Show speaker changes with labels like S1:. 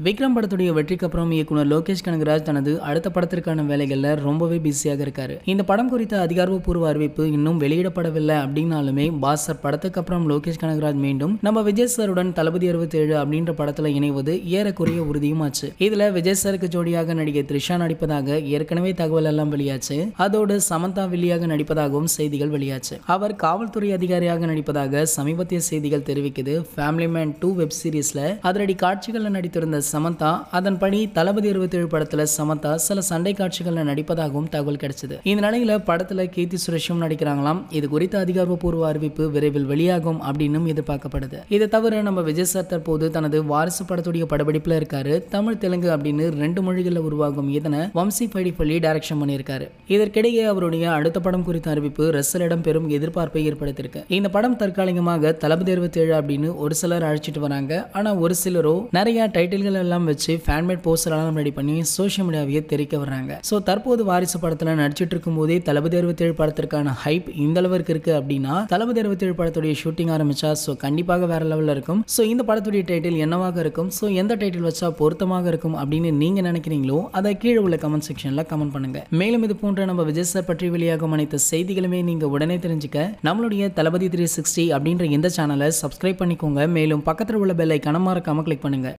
S1: விக்ரம் படத்துடைய வெற்றிக்கு அப்புறம் இயக்குனர் லோகேஷ் கனகராஜ் தனது அடுத்த படத்திற்கான வேலைகள்ல ரொம்பவே பிஸியாக இருக்காரு இந்த படம் குறித்த அதிகாரப்பூர்வ அறிவிப்பு இன்னும் வெளியிடப்படவில்லை அப்படின்னாலுமே பாசர் படத்துக்கு அப்புறம் லோகேஷ் கனகராஜ் மீண்டும் நம்ம விஜய் சாருடன் தளபதி அறுபத்தி ஏழு அப்படின்ற படத்துல இணைவது ஏறக்குறைய உறுதியுமாச்சு இதுல விஜய் சாருக்கு ஜோடியாக நடிகை த்ரிஷா நடிப்பதாக ஏற்கனவே தகவல் எல்லாம் வெளியாச்சு அதோடு சமந்தா வில்லியாக நடிப்பதாகவும் செய்திகள் வெளியாச்சு அவர் காவல்துறை அதிகாரியாக நடிப்பதாக சமீபத்திய செய்திகள் தெரிவிக்குது ஃபேமிலி மேன் டூ வெப் சீரிஸ்ல அதிரடி காட்சிகளில் நடித்திருந்த சமந்தா அதன்படி தளபதி இருபத்தி ஏழு படத்துல சமந்தா சில சண்டை காட்சிகளில் நடிப்பதாகவும் தகவல் கிடைச்சது இந்த நிலையில படத்துல கீர்த்தி சுரேஷும் நடிக்கிறாங்களாம் இது குறித்த அதிகாரப்பூர்வ அறிவிப்பு விரைவில் வெளியாகும் அப்படின்னும் எதிர்பார்க்கப்படுது இதை தவிர நம்ம விஜய் சார் தற்போது தனது வாரிசு படத்துடைய படப்பிடிப்புல இருக்காரு தமிழ் தெலுங்கு அப்படின்னு ரெண்டு மொழிகளில் உருவாகும் இதனை வம்சி பைடிப்பள்ளி டைரக்ஷன் பண்ணியிருக்காரு இதற்கிடையே அவருடைய அடுத்த படம் குறித்த அறிவிப்பு ரசலிடம் பெரும் எதிர்பார்ப்பை ஏற்படுத்தியிருக்கு இந்த படம் தற்காலிகமாக தளபதி இருபத்தி ஏழு அப்படின்னு ஒரு சிலர் அழைச்சிட்டு வராங்க ஆனா ஒரு சிலரோ நிறைய டைட்டில்கள் எல்லாம் வச்சு ஃபேன்மேட் போஸ்டர் எல்லாம் ரெடி பண்ணி சோஷியல் மீடியாவையே தெரிவிக்க வர்றாங்க ஸோ தற்போது வாரிசு படத்துல நடிச்சிட்டு இருக்கும் போதே தளபதி இருபத்தி ஏழு படத்திற்கான ஹைப் இந்த அளவுக்கு இருக்கு அப்படின்னா தளபதி இருபத்தி ஏழு படத்துடைய ஷூட்டிங் ஆரம்பிச்சா ஸோ கண்டிப்பாக வேற லெவலில் இருக்கும் ஸோ இந்த படத்துடைய டைட்டில் என்னவாக இருக்கும் ஸோ எந்த டைட்டில் வச்சா பொருத்தமாக இருக்கும் அப்படின்னு நீங்க நினைக்கிறீங்களோ அதை கீழே உள்ள கமெண்ட் செக்ஷன்ல கமெண்ட் பண்ணுங்க மேலும் இது போன்ற நம்ம விஜய் சார் பற்றி வெளியாகும் அனைத்து செய்திகளுமே நீங்க உடனே தெரிஞ்சுக்க நம்மளுடைய தளபதி த்ரீ சிக்ஸ்டி அப்படின்ற இந்த சேனலை சப்ஸ்கிரைப் பண்ணிக்கோங்க மேலும் பக்கத்தில் உள்ள பெல் ஐக்கான மறக்காம கிளிக் பண்ணுங்க